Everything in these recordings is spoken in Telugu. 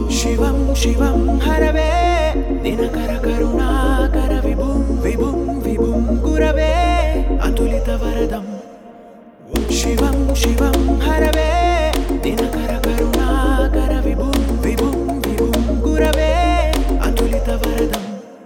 శివం శివం హరవే దినకర కరుణాకర విభుం విభుం విభుం గురవే అతులిత వరదం శివం శివం హరవే దినకర కరుణాకర విభుం విభుం విభుం గురవే అతులిత వరదం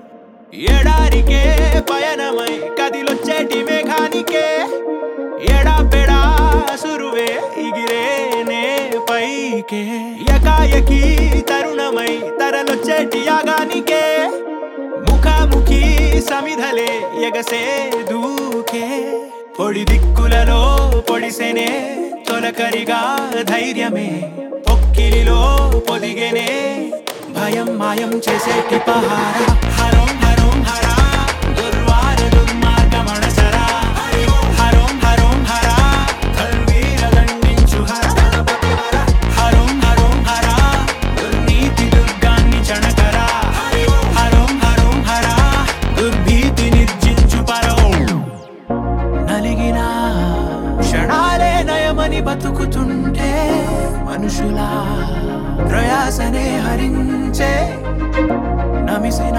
ఎడారికే పయనమై కదిలొచ్చేటి మేఘానికే ఎడా పెడా సురువే ఎగిరేనే పైకే ఎకాయకి తరుణమై తరలొచ్చేటి యాగానికే ముఖాముఖి సమిధలే ఎగసే దూకే పొడి దిక్కులలో పొడిసెనే తొలకరిగా ధైర్యమే పొక్కిలిలో పొదిగెనే భయం మాయం చేసేటి పహార హరోం హరోం హరా దుర్వార దుర్మార్గమణసరా హరోం హరోం హరా కల్వీర దండించు హర హరోం హరోం హరా దుర్నీతి దుర్గాన్ని చణకరా హరోం హరోం హరా దుర్భీతి నిర్జించు పరో నలిగిన క్షణాలే నయమని బతుకుతుంటే మనుషుల ప్రయాసనే హరించే నమిసిన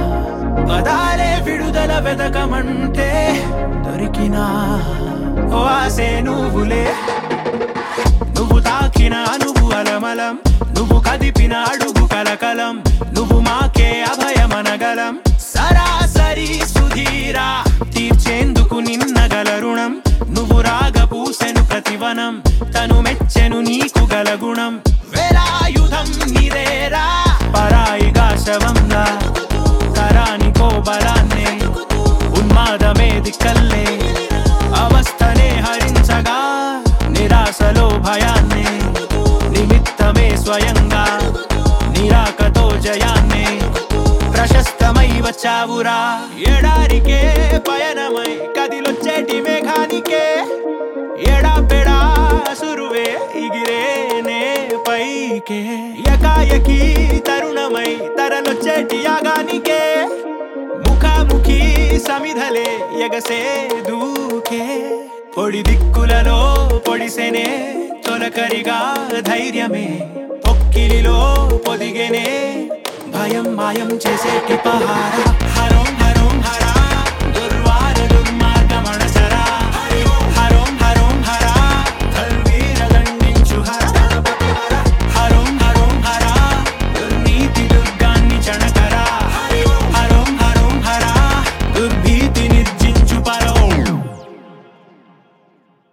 పదాలే విడుదల వెదకమంటే దొరికిన ఓ ఆసే నువ్వులే నువ్వు తాకిన నువ్వు అలమలం నువ్వు కదిపిన అడుగు కలకలం నువ్వు మాకే అభయమనగలం సరాసరి సుధీరా తీర్చేందుకు నిన్నగల రుణం నువ్వు రాగపూసెను ప్రతివనం తను మెచ్చెను నీకు గల గుణం వేలాయుధం నీదేరా పరాయిగా శవంలా తరానికో బలాన్నే ఉన్మాదమే దిక్కల్లే అవస్థనే హరించగా నిరాశలో భయాన్నే నిమిత్తమే స్వయంగా నిరాకతో జయాన్నే ప్రశస్తమై వచ్చావురా ఎడారికే పయనమై కదిలొచ్చేటి మేఘానికే ఎడా పెడా సురువే ఎగిరేనే పైకే ఎకాయకి తరుణమై తరలొచ్చేటి యాగానికే ముఖాముఖి సమిధలే ఎగసే దూకే పొడి దిక్కులలో పొడిసెనే తొలకరిగా ధైర్యమే పొక్కిలిలో పొదిగెనే భయం మాయం చేసేటి పహార